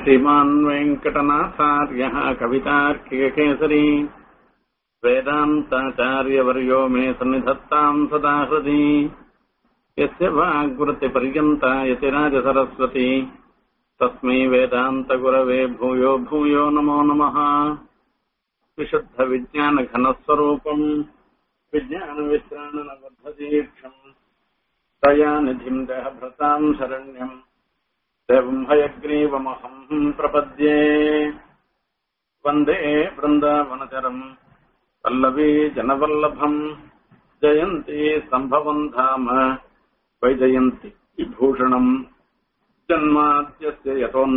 श्रीमान् वेङ्कटनाथार्यः कवितार्किककेसरी वेदान्ताचार्यवर्यो मे सन्निधत्ताम् सदा हृदि यस्य वाग्वृत्तिपर्यन्ता यतिराजसरस्वती तस्मै वेदान्तगुरवे भूयो भूयो नमो नमः विशुद्धविज्ञानघनस्वरूपम् विज्ञानविश्राणनबद्धदीक्षम् तया निधिम् देहभृताम् शरण्यम् देवम् हयग्रीवमहम् प्रपद्ये वन्दे वृन्दावनचरम् पल्लवी जनवल्लभम् जयन्ती सम्भवम् धाम वैजयन्ति विभूषणम् जन्माद्यस्य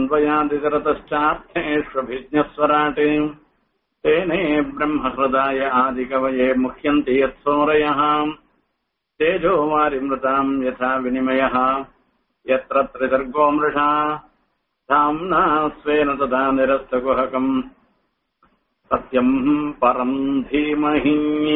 यतोऽन्वयादिकरतश्चार्थेष्वभिज्ञस्वराटे तेने ब्रह्महृदाय आदिकवये मुह्यन्ति यत्सोरयः तेजो वारिमृताम् यथा विनिमयः यत्र त्रिसर्गो मृषा धाम्ना स्वेन तदा निरस्तकुहकम् सत्यम् परम् धीमहि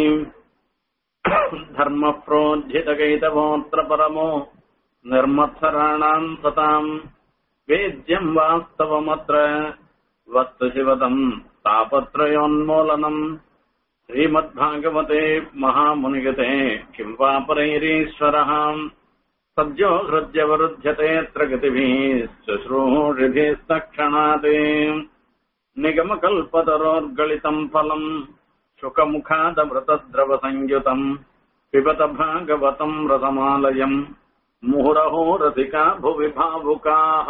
धर्मः प्रोज्झितकैतवोऽत्र परमो निर्मत्सराणाम् सताम् वेद्यम् वास्तवमत्र वस्तु शिवतम् तापत्रयोन्मूलनम् श्रीमद्भागवते महामुनिगते किम् वा परैरीश्वरः सद्यो हृद्यवरुध्यतेऽत्र गतिभिः शुश्रूषिभिस्तक्षणात् निगमकल्पतरोर्गलितम् फलम् शुकमुखादमृतद्रवसंयुतम् पिबत भागवतम् रसमालयम् मुहुरहो रसिका भुवि भावुकाः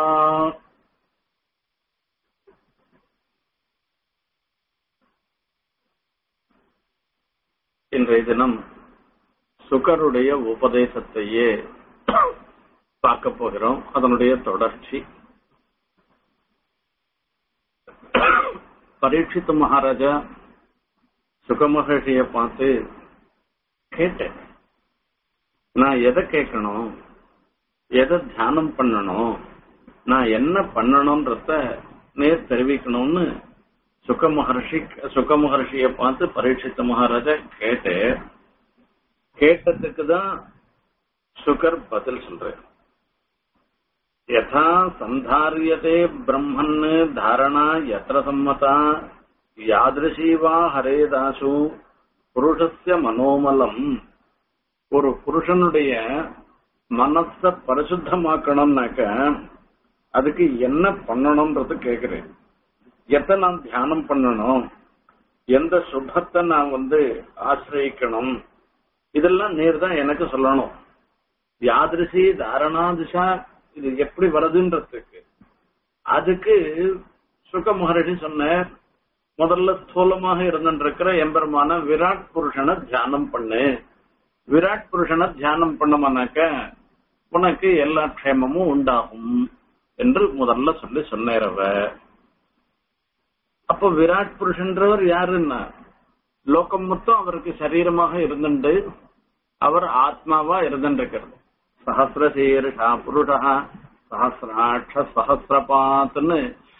இன்றைய தினம் சுகருடைய உபதேசத்தையே பார்க்க போகிறோம் அதனுடைய தொடர்ச்சி பரீட்சித்து மகாராஜா சுகமகிழ்ச்சிய பார்த்து கேட்டேன் நான் எதை கேட்கணும் எதை தியானம் பண்ணணும் நான் என்ன பண்ணணும்ன்றத நேர் தெரிவிக்கணும்னு சுக மகர்ஷி சுக மகர்ஷிய பார்த்து பரீட்சித்த மகாராஜா கேட்டு கேட்டதுக்கு தான் சுகர் பதில் சொல்றேன் யதா சந்தாரியதே பிரம்மன் தாரணா எத்திர சம்மதா யாதிருஷீவா ஹரேதாசு புருஷஸ்ய மனோமலம் ஒரு புருஷனுடைய மனச பரிசுத்தமாக்கணும்னாக்க அதுக்கு என்ன பண்ணணும்ன்றது கேக்குறேன் எதை நான் தியானம் பண்ணணும் எந்த சுபத்தை நான் வந்து ஆசிரியக்கணும் இதெல்லாம் நேர் தான் எனக்கு சொல்லணும் யாதிருஷி தாரணா திசா இது எப்படி வருதுன்றதுக்கு அதுக்கு சுக மகரிஷி சொன்ன முதல்ல ஸ்தூலமாக இருந்திருக்கிற எம்பெருமான விராட் புருஷனை தியானம் பண்ணு விராட் புருஷனை தியானம் பண்ணமானாக்க உனக்கு எல்லா க்ஷேமமும் உண்டாகும் என்று முதல்ல சொல்லி சொன்னேரவ அப்ப விராட் புருஷன்றவர் யாருன்னா லோகம் மொத்தம் அவருக்கு சரீரமாக இருந்துண்டு அவர் ஆத்மாவா இருந்துருக்கிறது சஹசிரசீர்ஷா புருஷா சஹசிராட்ச சஹசிரபாத்னு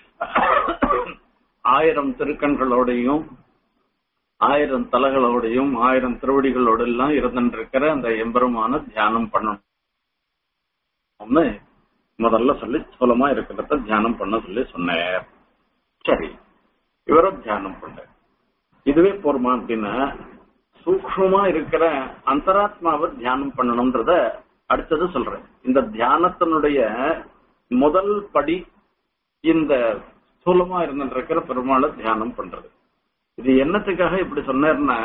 ஆயிரம் திருக்கண்களோடையும் ஆயிரம் தலைகளோடையும் ஆயிரம் திருவடிகளோட எல்லாம் இருந்துருக்கிற அந்த எம்பெருமான தியானம் பண்ணணும் முதல்ல சொல்லி சோலமா இருக்கிறத தியானம் பண்ண சொல்லி சொன்னார் சரி இவரும் தியானம் பண்ண இதுவே போருமா அப்படின்னா சூக்மமா இருக்கிற அந்தராத்மாவை தியானம் பண்ணணும்ன்றத அடுத்தது சொல்றேன் இந்த தியானத்தினுடைய முதல் படி இந்த ஸ்தூலமா இருந்துருக்கிற பெருமாளை தியானம் பண்றது இது என்னத்துக்காக இப்படி சொன்னேன்னா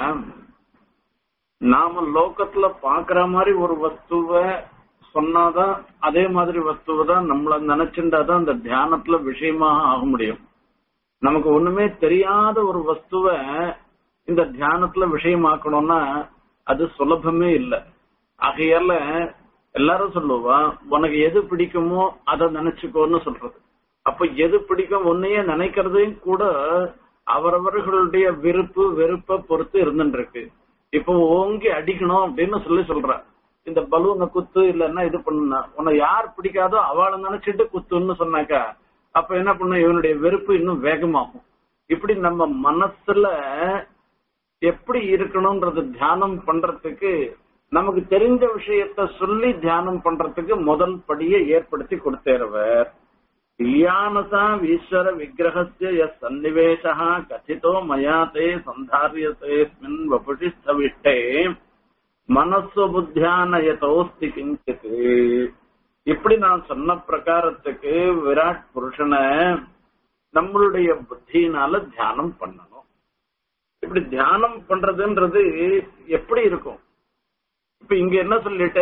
நாம லோகத்துல பாக்குற மாதிரி ஒரு வஸ்துவ சொன்னாதான் அதே மாதிரி வஸ்துவ தான் நம்மள நினைச்சுட்டாதான் அந்த தியானத்துல விஷயமாக ஆக முடியும் நமக்கு ஒண்ணுமே தெரியாத ஒரு வஸ்துவ இந்த தியானத்துல விஷயமாக்கணும்னா அது சுலபமே இல்லை ஆகையால எல்லாரும் சொல்லுவா உனக்கு எது பிடிக்குமோ அதை நினைச்சுக்கோன்னு சொல்றது அப்ப எது பிடிக்கும் உன்னையே நினைக்கிறதையும் கூட அவரவர்களுடைய விருப்பு வெறுப்பை பொறுத்து இருந்துருக்கு இப்போ ஓங்கி அடிக்கணும் அப்படின்னு சொல்லி சொல்ற இந்த பலூனை குத்து இல்லன்னா இது பண்ணுனா உன்னை யார் பிடிக்காதோ அவளை நினைச்சிட்டு குத்துன்னு சொன்னாக்கா அப்ப என்ன பண்ண இவனுடைய வெறுப்பு இன்னும் வேகமாகும் இப்படி நம்ம மனசுல எப்படி இருக்கணும்ன்றது தியானம் பண்றதுக்கு நமக்கு தெரிஞ்ச விஷயத்த சொல்லி தியானம் பண்றதுக்கு முதல் படியை ஏற்படுத்தி கொடுத்தேறவர் இயானசா ஈஸ்வர விக்கிரகஸ்ய எஸ் சன்னிவேசः கதிதோ மயா தே சந்தாரியத்தேஸ்மின் வபுஷி ஸ்தவிஷ்டே மனசு புத்தியானயதோஸ்தி கிஞ்சித் இப்படி நான் சொன்ன பிரகாரத்துக்கு விராட் புருஷனை நம்மளுடைய புத்தியினால தியானம் பண்ணணும் இப்படி தியானம் பண்றதுன்றது எப்படி இருக்கும் இப்ப இங்க என்ன சொல்லிட்டு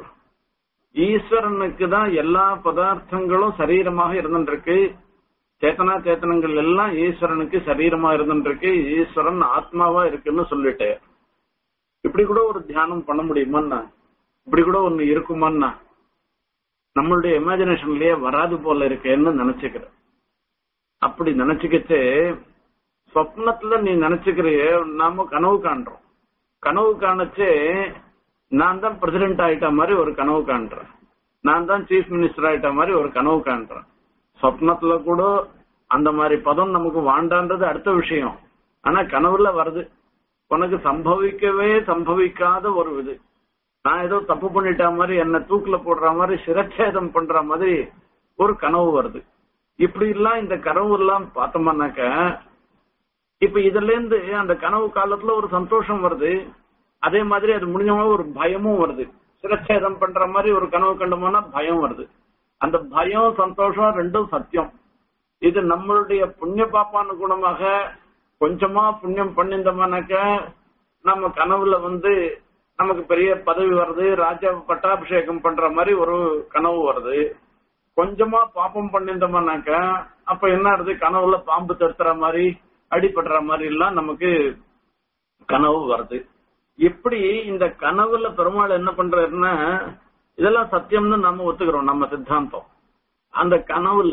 ஈஸ்வரனுக்கு தான் எல்லா பதார்த்தங்களும் சரீரமாக இருந்துருக்கு சேத்தனா சேத்தனங்கள் எல்லாம் ஈஸ்வரனுக்கு சரீரமா இருந்துருக்கு ஈஸ்வரன் ஆத்மாவா இருக்குன்னு சொல்லிட்டு இப்படி கூட ஒரு தியானம் பண்ண முடியுமான்னா இப்படி கூட ஒண்ணு இருக்குமான்னா நம்மளுடைய இமேஜினேஷன்லயே வராது போல இருக்கேன்னு நினைச்சுக்கிறேன் அப்படி நினைச்சுக்கிட்டு சொப்னத்துல நீ நினைச்சுக்கிறிய நாம கனவு காண்றோம் கனவு காணச்சு நான் தான் பிரசிடென்ட் ஆயிட்ட மாதிரி ஒரு கனவு காண்றேன் நான் தான் சீஃப் மினிஸ்டர் ஆயிட்ட மாதிரி ஒரு கனவு காண்றேன் சொப்னத்துல கூட அந்த மாதிரி பதம் நமக்கு வாண்டான்றது அடுத்த விஷயம் ஆனா கனவுல வருது உனக்கு சம்பவிக்கவே சம்பவிக்காத ஒரு இது நான் ஏதோ தப்பு பண்ணிட்ட மாதிரி என்ன தூக்குல போடுற மாதிரி சிரச்சேதம் பண்ற மாதிரி ஒரு கனவு வருது இப்படி எல்லாம் இந்த கனவு எல்லாம் பார்த்தோம்னாக்க இப்ப இதுல இருந்து அந்த கனவு காலத்துல ஒரு சந்தோஷம் வருது அதே மாதிரி அது முடிஞ்சவங்க ஒரு பயமும் வருது சிரச்சேதம் பண்ற மாதிரி ஒரு கனவு கண்டோம்னா பயம் வருது அந்த பயம் சந்தோஷம் ரெண்டும் சத்தியம் இது நம்மளுடைய புண்ணிய பாப்பானுகுணமாக கொஞ்சமா புண்ணியம் பண்ணிருந்தோம்னாக்க நம்ம கனவுல வந்து நமக்கு பெரிய பதவி வருது ராஜா பட்டாபிஷேகம் பண்ற மாதிரி ஒரு கனவு வருது கொஞ்சமா பாப்பம் பண்ணிருந்தோம்னாக்க அப்ப என்ன ஆகுது கனவுல பாம்பு தடுத்துற மாதிரி அடிபடுற மாதிரி எல்லாம் நமக்கு கனவு வருது எப்படி இந்த கனவுல பெருமாள் என்ன பண்றாருன்னா இதெல்லாம் சத்தியம்னு நம்ம ஒத்துக்கிறோம் நம்ம சித்தாந்தம் அந்த கனவுல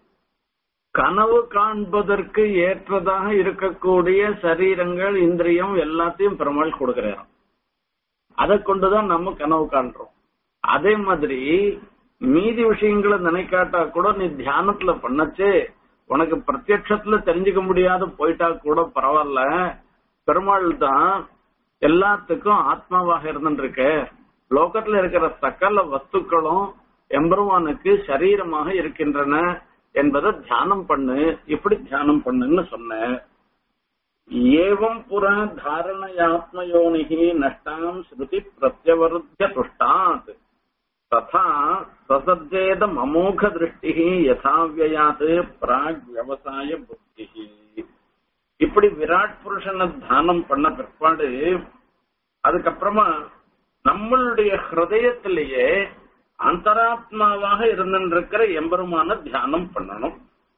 கனவு காண்பதற்கு ஏற்றதாக இருக்கக்கூடிய சரீரங்கள் இந்திரியம் எல்லாத்தையும் பெருமாள் கொடுக்கிறார் அதை கொண்டுதான் நம்ம கனவு காண்றோம் அதே மாதிரி மீதி விஷயங்களை நினைக்காட்டா கூட நீ தியானத்துல பண்ணச்சே உனக்கு பிரத்யட்சத்துல தெரிஞ்சுக்க முடியாத போயிட்டா கூட பரவாயில்ல பெருமாள் தான் எல்லாத்துக்கும் ஆத்மாவாக இருந்துருக்க லோகத்துல இருக்கிற சகல வஸ்துக்களும் எம்பெருமானுக்கு சரீரமாக இருக்கின்றன என்பதை தியானம் பண்ணு இப்படி தியானம் பண்ணுன்னு சொன்ன ஏவம் புற தாரணயாத்மயோனிகி நஷ்டாம் ஸ்ருதி பிரத்யவருத்திய துஷ்டாத் ததா சசஜேத மமோக திருஷ்டி யதாவியாத் பிராக் விவசாய புத்தி இப்படி விராட் புருஷனை தானம் பண்ண பிற்பாடு அதுக்கப்புறமா நம்மளுடைய ஹிருதயத்திலேயே அந்தராத்மாவாக இருந்திருக்கிற எம்பெருமான தியானம் பண்ணணும்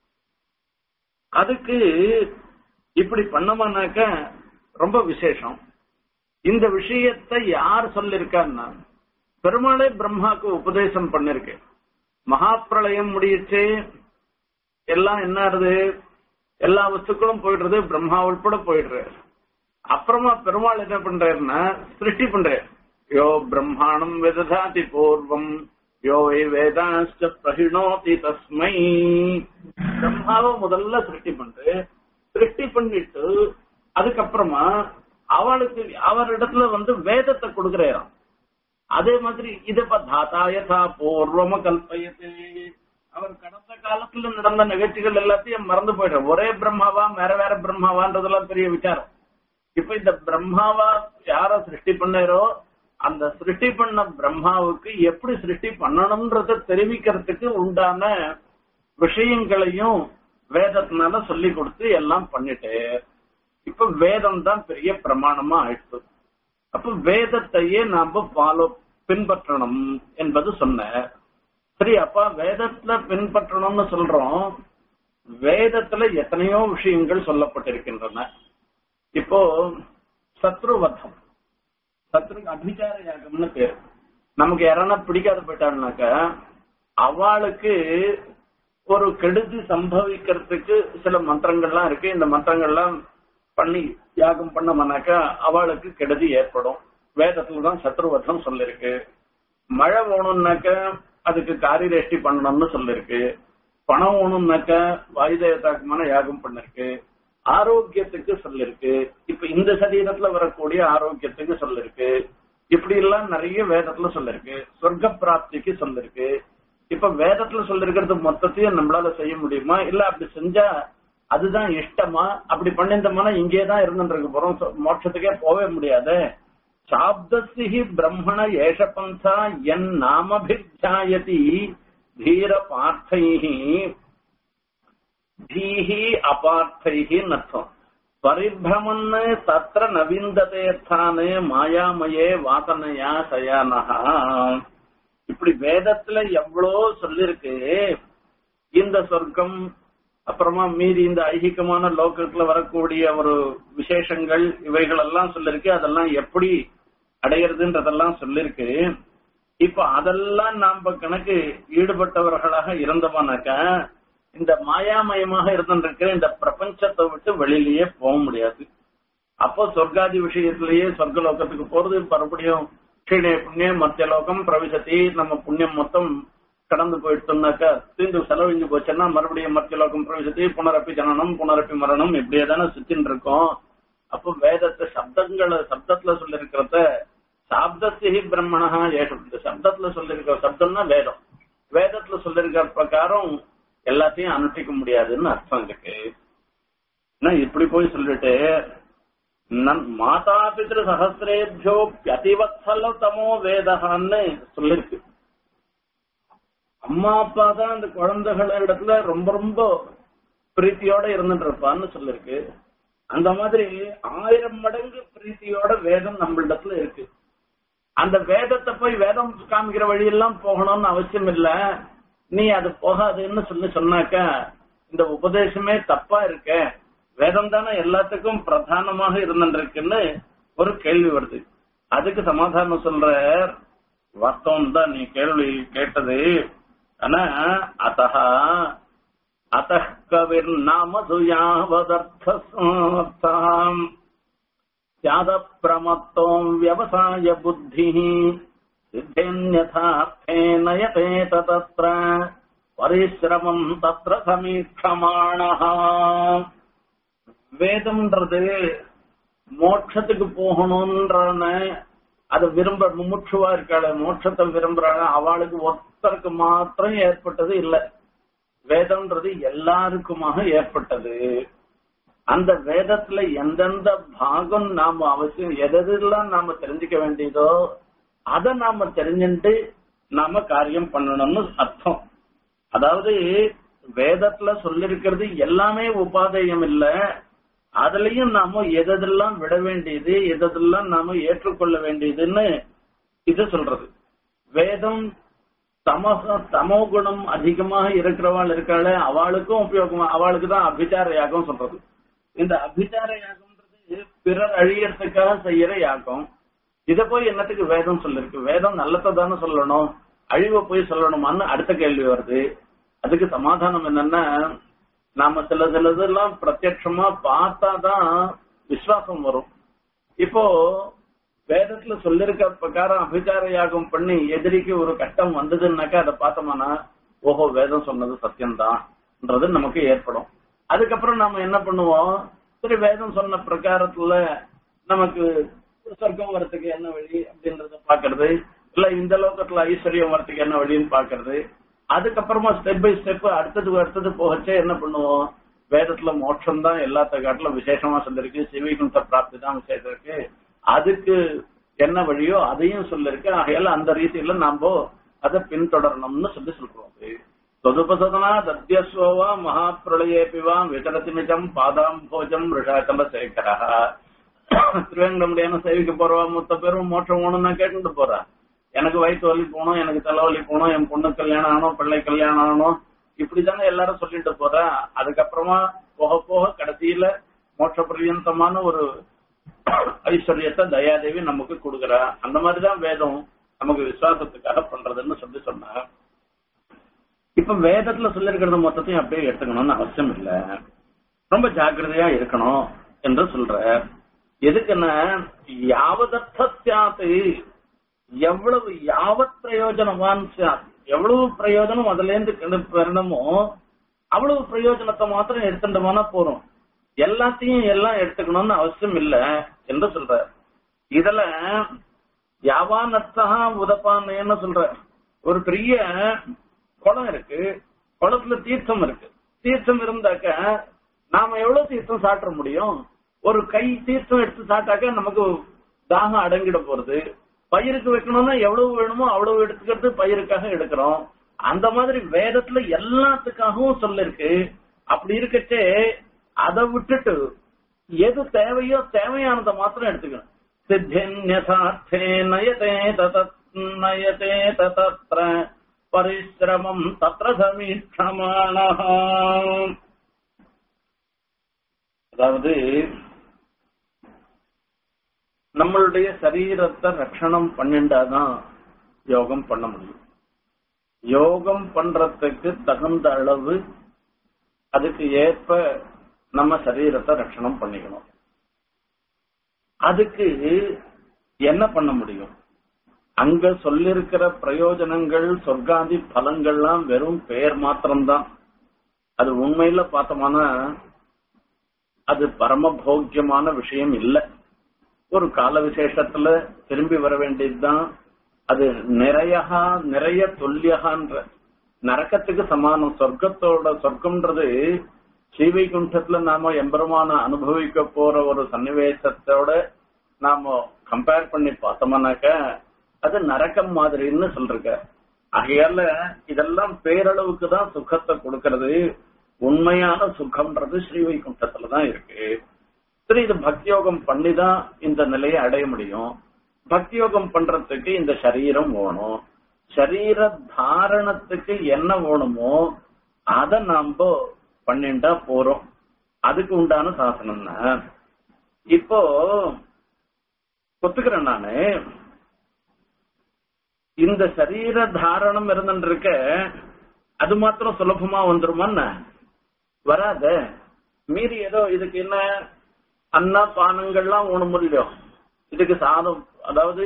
அதுக்கு இப்படி பண்ணோம்னாக்க ரொம்ப விசேஷம் இந்த விஷயத்தை யார் சொல்லிருக்கான்னா பெருமாளே பிரம்மாக்கு உபதேசம் பண்ணிருக்கு மகாப்பிரளயம் முடியிச்சு எல்லாம் என்ன ஆறுது எல்லா வஸ்துக்களும் போயிடுறது பிரம்மா உட்பட போயிடுறது அப்புறமா பெருமாள் என்ன பண்றாருன்னா சிருஷ்டி பண்றாரு யோ பிரம்மாணம் விததாதி பூர்வம் யோ வை வேதாச்ச பிரகிணோதி தஸ்மை பிரம்மாவை முதல்ல சிருஷ்டி பண்று சிருஷ்டி பண்ணிட்டு அதுக்கப்புறமா அவளுக்கு அவரிடத்துல வந்து வேதத்தை கொடுக்கிறாராம் அதே மாதிரி இது தாத்தா யதா பூர்வம கல்பயத்து அவர் கடந்த காலத்துல நடந்த நிகழ்ச்சிகள் எல்லாத்தையும் மறந்து போயிடுற ஒரே பிரம்மாவா வேற வேற பிரம்மாவான்றதெல்லாம் பெரிய விசாரம் இப்ப இந்த பிரம்மாவா யார சிருஷ்டி பண்ணாரோ அந்த சிருஷ்டி பண்ண பிரம்மாவுக்கு எப்படி சிருஷ்டி பண்ணணும்ன்றத தெரிவிக்கிறதுக்கு உண்டான விஷயங்களையும் வேதத்தினால சொல்லி கொடுத்து எல்லாம் பண்ணிட்டு இப்ப வேதம் தான் பெரிய பிரமாணமா ஆயிடுச்சு அப்ப வேதத்தையே நாம ஃபாலோ பின்பற்றணும் என்பது சொன்ன சரி அப்பா வேதத்துல பின்பற்றணும்னு சொல்றோம் வேதத்துல எத்தனையோ விஷயங்கள் சொல்லப்பட்டிருக்கின்றன இப்போ சத்ருவதம் சத்ருக்கு அபிச்சார யாகம்னு பேரு நமக்கு யாரானா பிடிக்காத போயிட்டாங்கனாக்க அவளுக்கு ஒரு கெடுதி சம்பவிக்கிறதுக்கு சில மந்திரங்கள்லாம் இருக்கு இந்த மந்திரங்கள்லாம் பண்ணி யாகம் பண்ணோம்னாக்கா அவளுக்கு கெடுதி ஏற்படும் வேதத்துல தான் சத்ருவதம் சொல்லிருக்கு மழை வேணும்னாக்க அதுக்கு காரிரேஷ்டி பண்ணணும்னு சொல்லிருக்கு பணம் வேணும்னாக்க வாயுதேவதாக்குமான யாகம் பண்ணிருக்கு ஆரோக்கியத்துக்கு சொல்லிருக்கு இப்ப இந்த சரீரத்துல வரக்கூடிய ஆரோக்கியத்துக்கு சொல்லிருக்கு இப்படி எல்லாம் நிறைய வேதத்துல சொல்லிருக்கு சொர்க்க பிராப்திக்கு சொல்லிருக்கு இப்ப வேதத்துல சொல்லிருக்கிறது மொத்தத்தையும் நம்மளால செய்ய முடியுமா இல்ல அப்படி செஞ்சா அதுதான் இஷ்டமா அப்படி பண்ணிருந்தோம்னா இங்கே தான் இருந்துட்டு போறோம் சொ- மோட்சத்துக்கே போகவே முடியாது சாப்தசிஹி பிரம்மண ஏஷ பந்தா என் நாமபித்யாயதி தீர பார்த்தைஹி தீஹி அபார்த்தைஹி அர்த்தம் பரிபிரமன் தத்திர நவீந்ததே ஸ்தானே மாயாமயே வாசனையா சயானஹா இப்படி வேதத்துல எவ்வளோ சொல்லிருக்கு இந்த சொர்க்கம் அப்புறமா மீதி இந்த ஐகிகமான லோகத்துல வரக்கூடிய ஒரு விசேஷங்கள் இவைகள் எல்லாம் சொல்லிருக்கு அதெல்லாம் எப்படி அடையிறதுன்றதெல்லாம் சொல்லிருக்கு இப்ப அதெல்லாம் நாம கணக்கு ஈடுபட்டவர்களாக இருந்தோம்னாக்கா இந்த மாயாமயமாக இருந்திருக்கிற இந்த பிரபஞ்சத்தை விட்டு வெளியிலேயே போக முடியாது அப்போ சொர்க்காதி விஷயத்திலேயே சொர்க்க லோகத்துக்கு போறது மறுபடியும் கீழே புண்ணியம் மத்திய லோகம் பிரவிசத்தி நம்ம புண்ணியம் மொத்தம் கடந்து போயிட்டோம்னாக்கா தீந்து செலவழிஞ்சு போச்சுன்னா மறுபடியும் மத்திய லோகம் பிரவிசத்தி புனரப்பி ஜனனம் புனரப்பி மரணம் இப்படியே தானே சுத்தின்னு இருக்கோம் அப்போ வேதத்தை சப்தங்களை சப்தத்துல சொல்லிருக்கிறத சாப்தசிஹி பிரம்மணா ஏஷம் இந்த சப்தத்துல சொல்லிருக்கிற சப்தம்னா வேதம் வேதத்துல சொல்லிருக்கிற பிரகாரம் எல்லாத்தையும் அனுஷ்டிக்க முடியாதுன்னு அர்த்தம் இருக்கு என்ன இப்படி போய் சொல்லிட்டு நன் மாதா பித்ரு சகசிரேபியோ அதிவத்சல தமோ வேதகான்னு சொல்லிருக்கு அம்மா அப்பா தான் அந்த குழந்தைகள் இடத்துல ரொம்ப ரொம்ப பிரீத்தியோட இருந்துட்டு இருப்பான்னு சொல்லிருக்கு அந்த மாதிரி ஆயிரம் மடங்கு பிரீத்தியோட வேதம் நம்மளிடத்துல இருக்கு அந்த வேதத்தை போய் வேதம் காமிக்கிற வழியெல்லாம் போகணும்னு அவசியம் இல்ல நீ அது போகாதுன்னு சொல்லி சொன்னாக்கா இந்த உபதேசமே தப்பா இருக்க வேதம் தானே எல்லாத்துக்கும் பிரதானமாக இருந்துருக்குன்னு ஒரு கேள்வி வருது அதுக்கு சமாதானம் சொல்ற வாஸ்தவம் தான் நீ கேள்வி கேட்டது ஆனா அத்தஹா அத்த கவிர் நாம சுயாவதர்த்தாம் தியாக பிரமத்தோம் விவசாய புத்தி சித்தேன்யதார்த்தே நயதே தத்ர பரிசிரமம் தத்ர சமீட்சமாணஹா வேதம்ன்றது மோட்சத்துக்கு போகணும்ன்றன அது விரும்ப முமுட்சுவா இருக்காள மோட்சத்தை விரும்புறாங்க அவளுக்கு ஒருத்தருக்கு மாத்திரம் ஏற்பட்டது இல்ல வேதம்ன்றது எல்லாருக்குமாக ஏற்பட்டது அந்த வேதத்துல எந்தெந்த பாகம் நாம அவசியம் எதெல்லாம் நாம தெரிஞ்சுக்க வேண்டியதோ அதை நாம தெரிஞ்சுட்டு நாம காரியம் பண்ணணும்னு அர்த்தம் அதாவது வேதத்துல சொல்லிருக்கிறது எல்லாமே உபாதேயம் இல்ல அதுலயும் நாம எதெல்லாம் விட வேண்டியது எதெல்லாம் நாம ஏற்றுக்கொள்ள வேண்டியதுன்னு இது சொல்றது வேதம் தமச தமோ குணம் அதிகமாக இருக்கிறவாள் இருக்காளே அவளுக்கும் உபயோகமா அவளுக்கு தான் அபிச்சார யாகம் சொல்றது இந்த அபிச்சார யாகம்ன்றது பிறர் அழியறதுக்காக செய்யற யாகம் இத போய் என்னத்துக்கு வேதம் சொல்லிருக்கு வேதம் நல்லதை தானே சொல்லணும் அழிவை போய் சொல்லணுமான்னு அடுத்த கேள்வி வருது அதுக்கு சமாதானம் என்னன்னா நாம சில சிலதெல்லாம் பிரத்யட்சமா பார்த்தாதான் விசுவாசம் வரும் இப்போ வேதத்துல சொல்லிருக்க பிரகாரம் அபிச்சார யாகம் பண்ணி எதிரிக்கு ஒரு கட்டம் வந்ததுன்னாக்கா அதை பார்த்தோம்னா ஓஹோ வேதம் சொன்னது சத்தியம்தான்ன்றது நமக்கு ஏற்படும் அதுக்கப்புறம் நாம என்ன பண்ணுவோம் சரி வேதம் சொன்ன பிரகாரத்துல நமக்கு சொர்க்கம் வரத்துக்கு என்ன வழி அப்படின்றத பாக்குறது இல்ல இந்த லோகத்துல ஐஸ்வர்யம் வரத்துக்கு என்ன வழின்னு பாக்குறது அதுக்கப்புறமா ஸ்டெப் பை ஸ்டெப் அடுத்தது அடுத்தது போகச்சே என்ன பண்ணுவோம் வேதத்துல மோட்சம் தான் எல்லாத்த காட்டிலும் விசேஷமா சொல்லிருக்கு சிவகுண்ட பிராப்தி தான் விசேஷம் இருக்கு அதுக்கு என்ன வழியோ அதையும் சொல்லிருக்கு ஆகையால அந்த ரீதியில நாம அதை பின்தொடரணும்னு சொல்லி சொல்றோம் தொதுபசதனா தத்யஸ்வா மகாபிரளயேபிவா விதரத்திமிதம் பாதாம் போஜம் ரிஷாச்சல சேகரா திருவேங்கடமுடியான சேவிக்க போறவா மொத்த பேரும் மோட்சம் போகணும்னா கேட்டுட்டு போறா எனக்கு வயிற்று வலி போகணும் எனக்கு தலைவலி போகணும் என் பொண்ணு கல்யாணம் ஆகணும் பிள்ளை கல்யாணம் ஆகணும் இப்படிதானே எல்லாரும் சொல்லிட்டு போறா அதுக்கப்புறமா போக போக கடைசியில மோட்ச பரியந்தமான ஒரு ஐஸ்வர்யத்தை தயாதேவி நமக்கு கொடுக்குறா அந்த மாதிரிதான் வேதம் நமக்கு விசுவாசத்துக்காக பண்றதுன்னு சொல்லி சொன்னா இப்ப வேதத்துல சொல்லிருக்கிறது மொத்தத்தையும் அப்படியே எடுத்துக்கணும்னு அவசியம் இல்ல ரொம்ப ஜாக்கிரதையா இருக்கணும் என்று சொல்ற எதுக்குன்னா யாவதர்த்தாத்து எவ்வளவு யாவத் பிரயோஜனவான் சாத் எவ்வளவு பிரயோஜனம் அதுல இருந்து பெறணுமோ அவ்வளவு பிரயோஜனத்தை மாத்திரம் எடுத்துட்டோம்னா போறோம் எல்லாத்தையும் எல்லாம் எடுத்துக்கணும்னு அவசியம் இல்ல என்று சொல்ற இதுல யாவான் அர்த்தா உதப்பான்னு சொல்ற ஒரு பெரிய குளம் இருக்கு குளத்துல தீர்த்தம் இருக்கு தீர்த்தம் இருந்தாக்க நாம எவ்வளவு தீர்த்தம் சாப்பிட முடியும் ஒரு கை தீர்த்தம் எடுத்து சாப்பிட்டாக்க நமக்கு தாகம் அடங்கிட போறது பயிருக்கு வைக்கணும்னா எவ்வளவு வேணுமோ அவ்வளவு எடுத்துக்கிறது பயிருக்காக எடுக்கிறோம் அந்த மாதிரி வேதத்துல எல்லாத்துக்காகவும் சொல்லிருக்கு அப்படி இருக்கச்சே அதை விட்டுட்டு எது தேவையோ தேவையானதை மாத்திரம் எடுத்துக்கணும் சித்தியன்யசார்த்தே நயதே ததத் நயதே ததத்ர பரிசிரமம் தத்ர சமீட்சமான அதாவது நம்மளுடைய சரீரத்தை ரட்சணம் பண்ணிண்டாதான் யோகம் பண்ண முடியும் யோகம் பண்றதுக்கு தகுந்த அளவு அதுக்கு ஏற்ப நம்ம சரீரத்தை ரட்சணம் பண்ணிக்கணும் அதுக்கு என்ன பண்ண முடியும் அங்க சொல்லிருக்கிற பிரயோஜனங்கள் சொர்க்காதி பலங்கள்லாம் வெறும் பெயர் மாத்திரம்தான் அது உண்மையில பார்த்தோம்னா அது பரம போக்கியமான விஷயம் இல்லை ஒரு கால விசேஷத்துல திரும்பி வர வேண்டியதுதான் அது நிறையகா நிறைய தொல்லியகான்ற நரக்கத்துக்கு சமானம் சொர்க்கத்தோட சொர்க்கம்ன்றது ஸ்ரீவைகுண்டத்துல நாம எம்பெருமான அனுபவிக்க போற ஒரு சன்னிவேசத்தோட நாம கம்பேர் பண்ணி பார்த்தோம்னாக்க அது நரக்கம் மாதிரின்னு சொல்றக்க ஆகையால இதெல்லாம் பேரளவுக்கு தான் சுகத்தை கொடுக்கறது உண்மையான சுகம்ன்றது ஸ்ரீவைகுண்டத்துல தான் இருக்கு சரி இது பக்தியோகம் பண்ணி தான் இந்த நிலையை அடைய முடியும் பக்தியோகம் பண்றதுக்கு இந்த சரீரம் வேணும் சரீர தாரணத்துக்கு என்ன வேணுமோ அத நாம பண்ணிண்டா போறோம் அதுக்கு உண்டான சாசனம்னா இப்போ ஒத்துக்கிறேன் நானு இந்த சரீர தாரணம் இருந்துருக்க அது மாத்திரம் சுலபமா வந்துருமான்னு வராத மீறி ஏதோ இதுக்கு என்ன அன்ன பானங்கள்லாம் ஒண்ணும் இல்லையோ இதுக்கு சாதம் அதாவது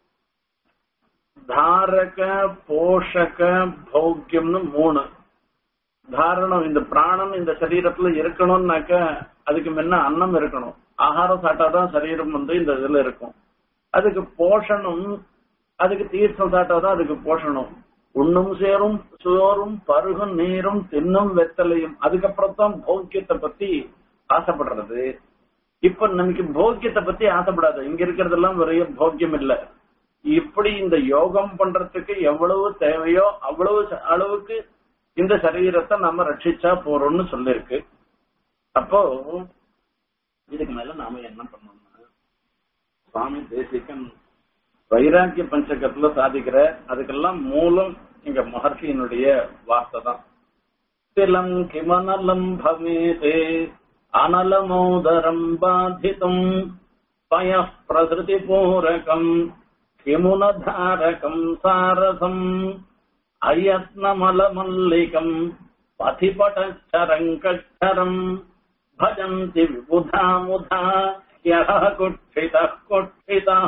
தாரக போஷக பௌக்கியம்னு மூணு தாரணம் இந்த பிராணம் இந்த சரீரத்துல இருக்கணும்னாக்க அதுக்கு முன்ன அன்னம் இருக்கணும் ஆகாரம் சாப்பிட்டாதான் சரீரம் வந்து இந்த இதுல இருக்கும் அதுக்கு போஷணம் அதுக்கு தீர்த்தம் சாப்பிட்டாதான் அதுக்கு போஷணம் உண்ணும் சேரும் சோறும் பருகும் நீரும் தின்னும் வெத்தலையும் அதுக்கப்புறம் தான் பௌக்கியத்தை பத்தி ஆசைப்படுறது இப்ப நமக்கு போக்கியத்தை பத்தி ஆசைப்படாது இங்க இருக்கிறதெல்லாம் நிறைய போக்கியம் இல்ல இப்படி இந்த யோகம் பண்றதுக்கு எவ்வளவு தேவையோ அவ்வளவு அளவுக்கு இந்த சரீரத்தை நம்ம ரட்சிச்சா போறோம்னு சொல்லிருக்கு அப்போ இதுக்கு மேல நாம என்ன பண்ணோம்னா சுவாமி தேசிகன் வைராக்கிய பஞ்சகத்துல சாதிக்கிற அதுக்கெல்லாம் மூலம் இங்க மகர்ஷியினுடைய வார்த்தை தான் திலம் கிமனலம் பவேதே அனலமோதரம் பாதித்தும் பய பிரகிருதி பூரகம் கிமுனதாரகம் சாரசம் அயத்னமலமல்லிகம் பதிபட்டரங்கரம் பஜந்தி விபுதா முதா யः குட்சிதः குட்சிதः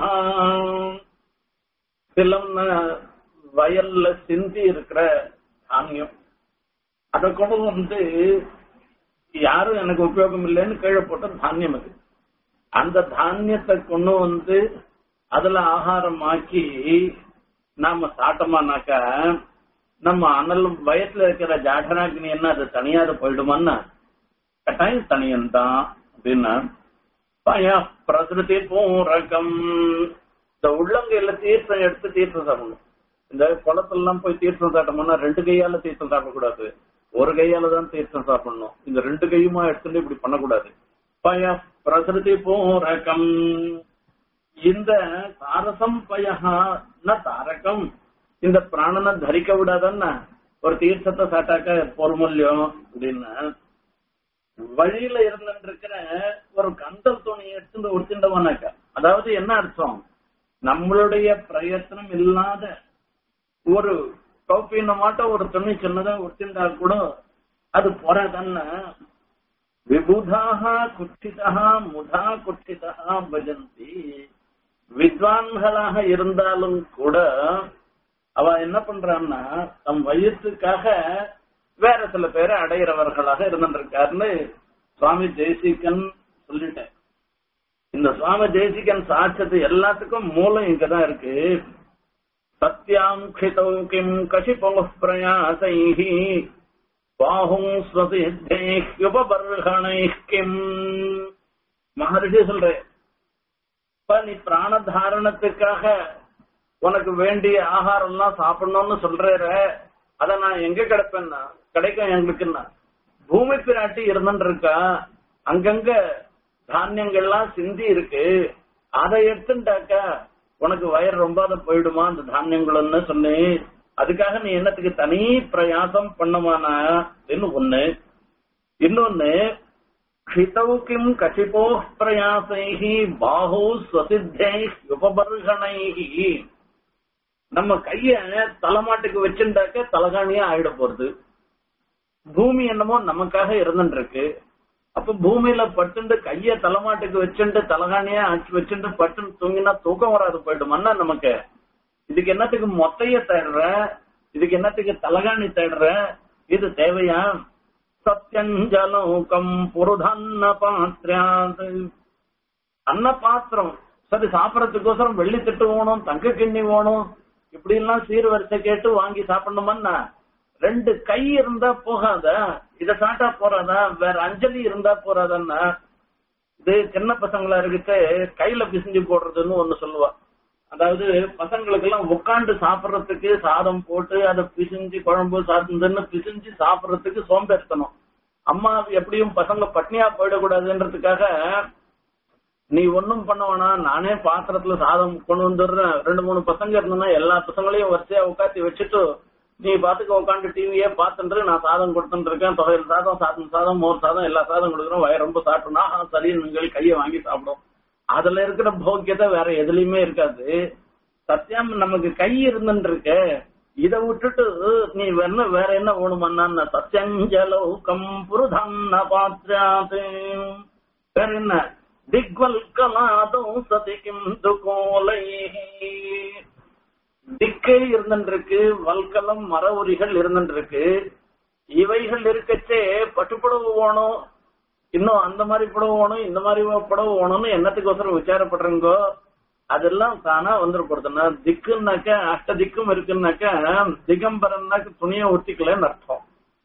சிலம்னு வயல்ல சிந்தி இருக்கிற தானியம் அதை கொண்டு வந்து யாரும் எனக்கு உபயோகம் இல்லைன்னு கீழே போட்ட தானியம் அது அந்த தானியத்தை கொண்டு வந்து அதுல ஆகாரம் ஆக்கி நாம சாப்பிட்டோமானாக்கா நம்ம அனலும் வயசுல இருக்கிற ஜாடனாக்னி என்ன அது தனியாத போயிடுமான்னா கட்டாயம் தனியன்தான் அப்படின்னா பய பிரகிருதி பூரகம் இந்த உள்ளங்கையில தீர்த்தம் எடுத்து தீர்த்தம் சாப்பிடணும் இந்த குளத்தெல்லாம் போய் தீர்த்தம் சாப்பிட்டோம்னா ரெண்டு கையால தீர்த்தம் சாப்பிடக்கூடாது ஒரு கையால தான் தீர்த்தம் சாப்பிடணும் இந்த ரெண்டு கையுமா எடுத்துட்டு இப்படி பண்ணக்கூடாது பய பிரகிருதி பூரகம் இந்த தாரசம் பயஹா ந தாரகம் இந்த பிராணனை தரிக்க விடாதன்னா ஒரு தீர்த்தத்தை சாட்டாக்க பொறுமல்யம் அப்படின்னா வழியில இருந்துட்டு இருக்கிற ஒரு கந்தல் துணியை எடுத்துட்டு உடுத்திண்டவனாக்க அதாவது என்ன அர்த்தம் நம்மளுடைய பிரயத்தனம் இல்லாத ஒரு டோப்பின மாட்டம் ஒரு துணி சின்னதா உடுத்திண்டா கூட அது போறாதன்னா விபுதாக குட்சிதா முதா குட்சிதா பஜந்தி வித்வான்களாக இருந்தாலும் கூட அவ என்ன பண்றான்னா தம் வயிற்றுக்காக வேற சில பேரை அடையிறவர்களாக இருந்துருக்காருன்னு சுவாமி ஜெயசீகன் சொல்லிட்டேன் இந்த சுவாமி ஜெயசீகன் சாட்சத்து எல்லாத்துக்கும் மூலம் இங்கதான் இருக்கு சத்யாம் க்ஷிதௌ கிம் கஷிபோः பிரயாசைः பாஹும் ஸ்வசித்தேஹ்யுபபர்ஹணைः கிம் மகர்ஷி சொல்றேன் இப்ப நீ பிராண தாரணத்துக்காக உனக்கு வேண்டிய ஆகாரம் எல்லாம் சாப்பிடணும்னு சொல்ற அத நான் எங்க கிடைப்பேன்னா கிடைக்கும் எங்களுக்குன்னா பூமி பிராட்டி இருந்துட்டு இருக்கா அங்கங்க தானியங்கள்லாம் சிந்தி இருக்கு அதை எடுத்துட்டாக்கா உனக்கு வயிறு ரொம்ப அதை போயிடுமா அந்த தானியங்கள்னு சொன்னேன் அதுக்காக நீ என்னத்துக்கு தனி பிரயாசம் பண்ணுமானா ஒண்ணு இன்னொன்னு क्षितौ किम् कशिपोः प्रयासैः बाहौ स्वसिத்தைः உபபர்கணைः நம்ம கைய தலைமாட்டுக்கு வச்சுட்டாக்க தலகாணியா ஆயிட போறது பூமி என்னமோ நமக்காக இருந்துட்டு இருக்கு அப்ப பூமியில பட்டுண்டு கைய தலைமாட்டுக்கு வச்சுட்டு தலகாணியா வச்சுட்டு பட்டுன்னு தூங்கினா தூக்கம் வராது போயிடுமான்னா நமக்கு இதுக்கு என்னத்துக்கு மொத்தைய தேடுற இதுக்கு என்னத்துக்கு தலகாணி தேடுற இது தேவையா சத்யஞ்சலோகம் புருதன்ன பாத்திராத் அன்ன பாத்திரம் சரி சாப்பிடறதுக்கோசரம் வெள்ளி தட்டு வேணும் தங்க கிண்ணி வேணும் இப்படி எல்லாம் சீர்வரிசை கேட்டு வாங்கி சாப்பிடணுமன்னா ரெண்டு கை இருந்தா போகாத இத சாட்டா போறாதா வேற அஞ்சலி இருந்தா போறாதன்னா இது சின்ன பசங்களா இருக்கிட்டு கையில பிசிஞ்சு போடுறதுன்னு ஒண்ணு சொல்லுவா அதாவது பசங்களுக்கு எல்லாம் உட்காந்து சாப்பிடறதுக்கு சாதம் போட்டு அதை பிசிஞ்சு குழம்பு சாதம்னு பிசிஞ்சு சாப்பிடறதுக்கு சோம்பேறித்தனம் அம்மா எப்படியும் பசங்க பட்னியா போயிடக்கூடாதுன்றதுக்காக நீ ஒன்னும் பண்ண வேணாம் நானே பாத்திரத்துல சாதம் கொண்டு வந்துடுறேன் ரெண்டு மூணு பசங்க இருந்தோம்னா எல்லா பசங்களையும் வரிசையா உட்காத்தி வச்சுட்டு நீ பாத்துக்க உட்காந்து டிவியே பாத்துட்டு நான் சாதம் கொடுத்துட்டு இருக்கேன் தொகையில் சாதம் சாதம் சாதம் மோர் சாதம் எல்லா சாதம் கொடுக்குறோம் வய ரொம்ப சாப்பிட்டோம்னா சரி நீங்கள் கையை வாங்கி சாப்பிடும் அதுல இருக்கிற போக்கியத்தை வேற எதுலயுமே இருக்காது சத்தியம் நமக்கு கை இருந்துட்டு இருக்க இத விட்டுட்டு நீ வேற வேற என்ன வேணுமன்னா சத்தியஞ்சலௌகம் புருதன்ன பாத்திராது வேற என்ன திக்வல் கலாதும் சதிக்கும் துகோலை திக்கை இருந்துருக்கு வல்கலம் மர உரிகள் இருந்துருக்கு இவைகள் இருக்கச்சே பட்டுப்புடவு வேணும் இன்னும் அந்த மாதிரி புடவை வேணும் இந்த மாதிரி புடவை வேணும்னு என்னத்துக்கோசரம் விசாரப்படுறீங்கோ அதெல்லாம் தானா வந்துட போறதுன்னா திக்குன்னாக்க அஷ்ட திக்கும் இருக்குன்னாக்க திகம்பரன்னாக்க துணியை ஒத்திக்கலன்னு அர்த்தம்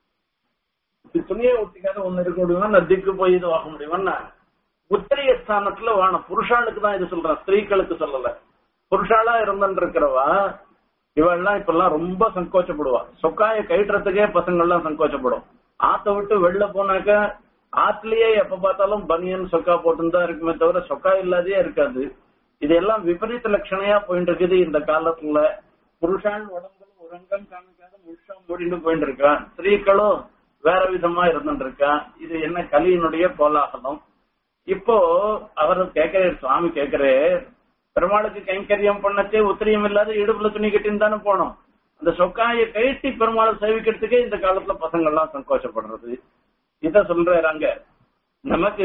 துணியை ஒத்திக்காத ஒண்ணு இருக்க முடியுமா நான் திக்கு போய் இது ஆக முடியுமா உத்திரிய ஸ்தானத்துல வேணும் புருஷாளுக்கு தான் இது சொல்றேன் ஸ்திரீகளுக்கு சொல்லல புருஷாளா இருந்துட்டு இருக்கிறவா இவெல்லாம் இப்பெல்லாம் ரொம்ப சங்கோச்சப்படுவா சொக்காய கயிட்டுறதுக்கே பசங்க எல்லாம் சங்கோச்சப்படும் ஆத்த விட்டு வெளில போனாக்க ஆத்துலயே எப்ப பார்த்தாலும் பனியன் சொக்கா போட்டுதான் இருக்குமே தவிர சொக்கா இல்லாதே இருக்காது இதெல்லாம் விபரீத லட்சணையா போயிட்டு இருக்குது இந்த காலத்துல புருஷான் உடம்புல உரங்கம் காமிக்காத முழுசா மூடிட்டு போயிட்டு இருக்கா ஸ்திரீகளும் வேற விதமா இருந்துட்டு இருக்கா இது என்ன கலியினுடைய கோலாகலம் இப்போ அவர் கேக்குறாரு சுவாமி கேக்குறாரு பெருமாளுக்கு கைங்கரியம் பண்ணச்சே உத்திரியம் இல்லாத இடுப்புல துணி கட்டின்னு தானே போனோம் அந்த சொக்காயை கழட்டி பெருமாளை சேவிக்கிறதுக்கே இந்த காலத்துல பசங்க எல்லாம் சங்கோச்சப்படுறது இத சொல்றாரு அங்க நமக்கு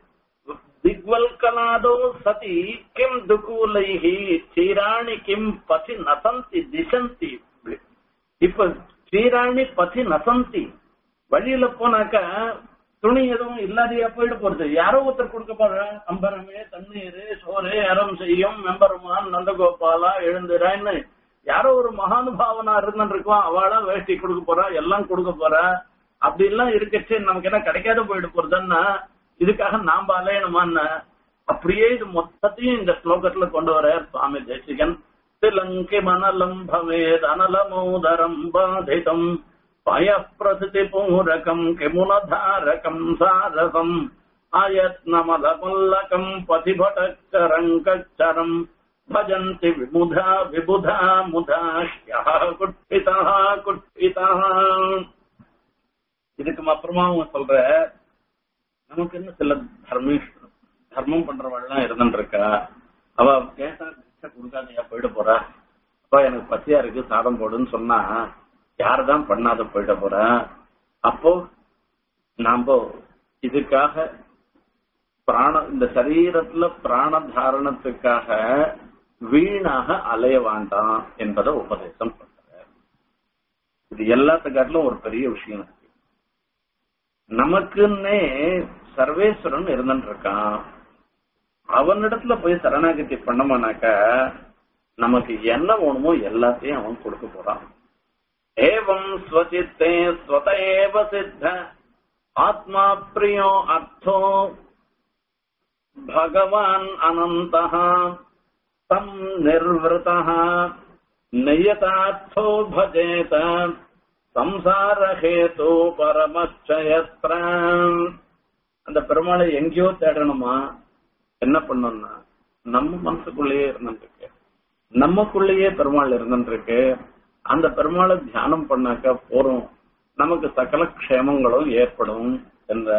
திக்வல்கலாதோ சதி கிம் துகூலைஹி சீராணி கிம் பசி நசந்தி திசந்தி இப்ப சீராணி பசி நசந்தி வழியில போனாக்கா துணி எதுவும் இல்லாதையா போயிட்டு போறது யாரோ ஒருத்தர் கொடுக்க போற அம்பரமே தண்ணீர் சோறு அறம் செய்யும் மெம்பருமான் நந்தகோபாலா எழுந்துறான்னு யாரோ ஒரு மகானுபாவனா இருந்துட்டு இருக்கோம் அவளா வேஷ்டி கொடுக்க போறா எல்லாம் கொடுக்க போறா அப்படி எல்லாம் இருக்கச்சு நமக்கு என்ன கிடைக்காத போயிட்டு போறதுன்னா இதுக்காக நாம அலையணுமான்னு அப்படியே இது மொத்தத்தையும் இந்த ஸ்லோகத்துல கொண்டு வர சுவாமி தேசிகன் திலங்கி மனலம் பவேத் அனலமோதரம் பாதிதம் பய பிரசித்தி பூரகம் கிமுனதாரகம் சாரசம் ஆயத்னமலபல்லகம் பதிபடச்சரங்கச்சரம் பஜந்தி விமுதா விபுதா முதா குட்டிதா குட்டிதா இதுக்கு அப்புறமா அவங்க சொல்ற நமக்கு என்ன சில தர்ம தர்மம் பண்றவள்லாம் இருந்துட்டு இருக்கா அவ கேட்டா பிச்சை கொடுக்காதையா போயிட போறா அப்பா எனக்கு பசியா இருக்கு சாதம் போடுன்னு சொன்னா யாருதான் பண்ணாத போயிட போற அப்போ நாம இதுக்காக பிராண இந்த சரீரத்துல பிராண தாரணத்துக்காக வீணாக அலைய வேண்டாம் என்பதை உபதேசம் பண்ற இது எல்லாத்துக்காட்டிலும் ஒரு பெரிய விஷயம் இருக்கு நமக்குன்னே சர்வேஸ்வரன் இருந்துட்டு இருக்கான் அவனிடத்துல போய் சரணாகதி பண்ணமானாக்க நமக்கு என்ன வேணுமோ எல்லாத்தையும் அவன் கொடுக்க போறான் ஏவம் ஸ்வசித்தே ஸ்வதேவ சித்த ஆத்மா பிரியோ அர்த்தோ பகவான் அனந்தः தம் நிர்வൃതः நியதார்த்தோ பஜேத சம்சார ஹேது பரமச்சயத்ர அந்த பெருமாளை எங்கேயோ தேடணுமா என்ன பண்ணணும்னா நம்ம மனசுக்குள்ளேயே இருந்துருக்கு நமக்குள்ளேயே பெருமாள் இருந்துருக்கு அந்த பெருமாளை தியானம் பண்ணாக்க போறோம் நமக்கு சகல க்ஷேமங்களும் ஏற்படும் என்ற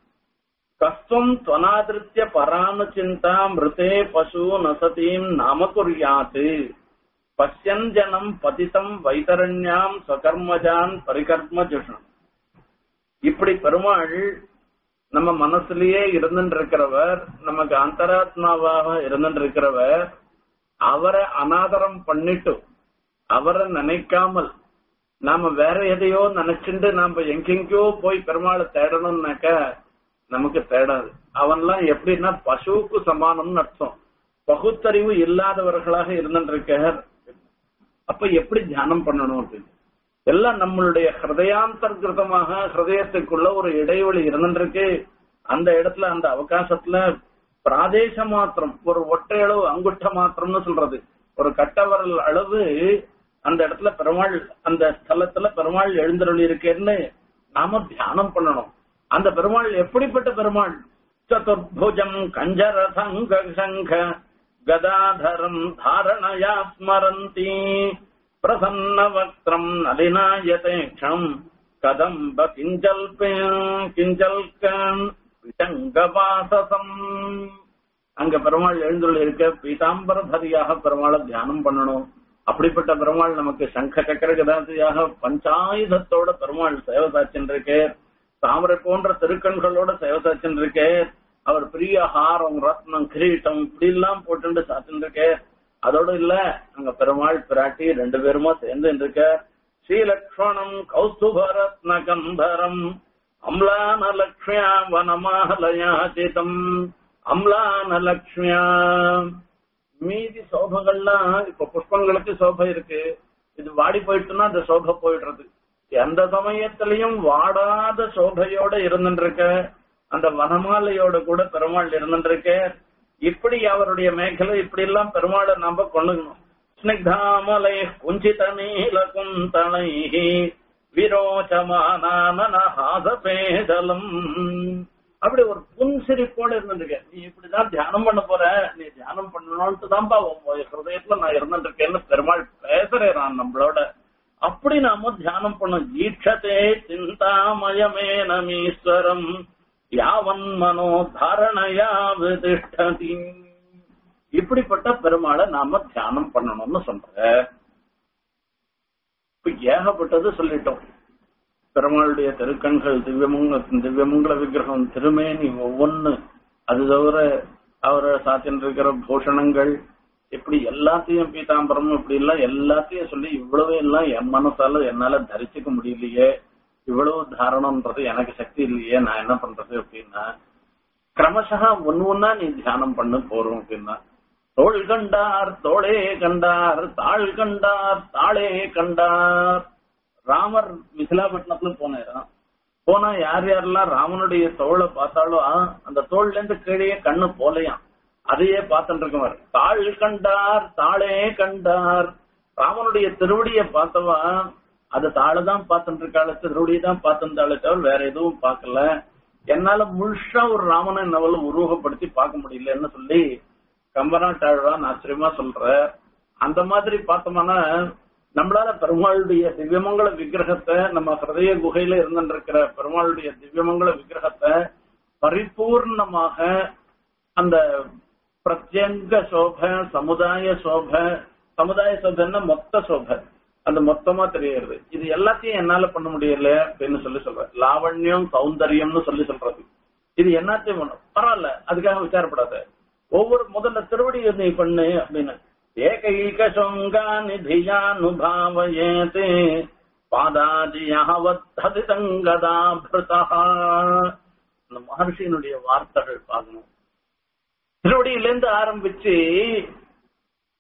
கஸ்வம் துவனாதிருத்திய பராண சிந்தா மிருதே பசு நசதீம் நாம குறியாத்து பசியன் ஜனம் பதிதம் வைதரண்யாம் ஸ்வகர்மஜான் பரிகர்ம ஜுஷம் இப்படி பெருமாள் நம்ம மனசுலயே இருந்துருக்கிறவர் நமக்கு அந்தராத்மாவாக இருந்துருக்கிறவர் அவரை அனாதரம் பண்ணிட்டு அவரை நினைக்காமல் நாம வேற எதையோ நினைச்சுட்டு நாம எங்கெங்கயோ போய் பெருமாளை தேடணும்னாக்க நமக்கு தேடாது அவன்லாம் எப்படின்னா பசுவுக்கு சமானம்னு அர்த்தம் பகுத்தறிவு இல்லாதவர்களாக இருந்துருக்கார் அப்ப எப்படி தியானம் பண்ணணும் அப்படின்னு எல்லாம் நம்மளுடைய ஹிருதயாந்தர்கிருதமாக ஹிருதயத்துக்குள்ள ஒரு இடைவெளி இருந்துருக்கு அந்த இடத்துல அந்த அவகாசத்துல பிராதேச மாத்திரம் ஒரு ஒற்றை அளவு அங்குட்ட மாத்திரம்னு சொல்றது ஒரு கட்டவரல் அளவு அந்த இடத்துல பெருமாள் அந்த ஸ்தலத்துல பெருமாள் எழுந்தருளி இருக்கேன்னு நாம தியானம் பண்ணணும் அந்த பெருமாள் எப்படிப்பட்ட பெருமாள் சதுர்புஜம் கஞ்சர சங்க சங்க கதாதரம் தாரணயா ஸ்மரந்தி பிரசன்ன வக்திரம் நலினாயதேக்ஷம் கதம்ப கிஞ்சல்ப கிஞ்சல்கன் விசங்கவாசசம் அங்க பெருமாள் எழுந்துள்ள இருக்க பீதாம்பரதரியாக பெருமாளை தியானம் பண்ணணும் அப்படிப்பட்ட பெருமாள் நமக்கு சங்க சக்கர கதாதியாக பஞ்சாயுதத்தோட பெருமாள் சேவை சாச்சின்றிருக்கே தாமரை போன்ற திருக்கண்களோட சேவை சாச்சின்றிருக்கே அவர் பிரிய ஹாரம் ரத்னம் கிரீட்டம் இப்படி எல்லாம் போட்டு சாத்தின்றிருக்கே அதோட இல்ல அங்க பெருமாள் பிராட்டி ரெண்டு பேருமா சேர்ந்து இருக்க ஸ்ரீலக்ஷ்மணம் கௌஸ்துபரத்ன கந்தரம் அம்லான லக்ஷ்மியா வனமாலயாச்சிதம் அம்லான லக்ஷ்மியா மீதி சோபங்கள்லாம் இப்ப புஷ்பங்களுக்கு சோபை இருக்கு இது வாடி போயிட்டுன்னா அந்த சோபை போயிடுறது எந்த சமயத்திலையும் வாடாத சோபையோட இருந்துருக்க அந்த வனமாலையோட கூட பெருமாள் இருந்துருக்க இப்படி அவருடைய மேഖலை இப்படி எல்லாம் பெருமாளை நாம கொண்டுக்கணும் ஸ்னிக்தாமலை குஞ்சித நீல குந்தளை விரோச்சமானஹாசபேதலம் அப்படி ஒரு புன்சிரிப்போட இருந்துருக்க நீ இப்படிதான் தியானம் பண்ண போற நீ தியானம் பண்ணணும்ட்டு தான்ப்பா உன் ஹிருதயத்துல நான் இருந்துருக்கேன்னு பெருமாள் பேசுறேன் நான் நம்மளோட அப்படி நாம தியானம் பண்ணும் ஈட்சதே சிந்தாமயமே நமீஸ்வரம் யாவன் மனோ தாரணயா விதிஷ்டதி இப்படிப்பட்ட பெருமாளை நாம தியானம் பண்ணணும்னு சொல்ற இப்ப ஏகப்பட்டது சொல்லிட்டோம் பெருமாளுடைய திருக்கண்கள் திவ்யமங்க திவ்யமங்கல விக்கிரகம் திருமேனி ஒவ்வொன்னு அது தவிர அவரை சாத்தின்னு இருக்கிற பூஷணங்கள் இப்படி எல்லாத்தையும் பீதாம்பரம் இப்படி எல்லாம் எல்லாத்தையும் சொல்லி இவ்வளவு எல்லாம் என் மனசால என்னால தரிச்சுக்க முடியலையே இவ்வளவு தாரணம்ன்றது எனக்கு சக்தி இல்லையே நான் என்ன பண்றது அப்படின்னா கிரமசா ஒன்னு ஒன்னா நீ தியானம் பண்ணு போறோம் அப்படின்னா தோள் கண்டார் தோளே கண்டார் தாள் கண்டார் தாளே கண்டார் ராமர் மிசிலாபட்டினத்துல போனாராம் போனா யார் யாரெல்லாம் ராமனுடைய தோளை பார்த்தாலோ அந்த தோல்ல இருந்து கீழே கண்ணு போலையாம் அதையே பார்த்துட்டு இருக்கவர் தாள் கண்டார் தாளே கண்டார் ராமனுடைய திருவடியை பார்த்தவா அது தாழதான் பார்த்துட்டு இருக்காள் திருவடியை தான் பார்த்துருந்தாலே தவிர வேற எதுவும் பார்க்கல என்னால முழுசா ஒரு ராமனை என்னால உருவகப்படுத்தி பார்க்க முடியலன்னு சொல்லி கம்பனாட்டாழ்வான் ஆச்சரியமா சொல்ற அந்த மாதிரி பார்த்தோம்னா நம்மளால பெருமாளுடைய திவ்யமங்கல விக்கிரகத்தை நம்ம ஹிருதய குகையில இருந்துருக்கிற பெருமாளுடைய திவ்யமங்கல விக்கிரகத்தை பரிபூர்ணமாக அந்த பிரத்யங்க சோப சமுதாய சோப சமுதாய சோபன்னா மொத்த சோப அந்த மொத்தமா தெரியறது இது எல்லாத்தையும் என்னால பண்ண முடியல அப்படின்னு சொல்லி சொல்றேன் லாவண்யம் சௌந்தரியம்னு சொல்லி சொல்றது இது என்னத்தையும் பண்ணும் பரவாயில்ல அதுக்காக விசாரப்படாத ஒவ்வொரு முதல்ல திருவடியை நீ பண்ணு அப்படின்னு ஏகைக சொங்கா நிதியானுபாவயேதே பாதாதியாவத்ததி தங்கதாபிருதா அந்த மகர்ஷியினுடைய வார்த்தைகள் பார்க்கணும் திருவடியிலேருந்து ஆரம்பிச்சு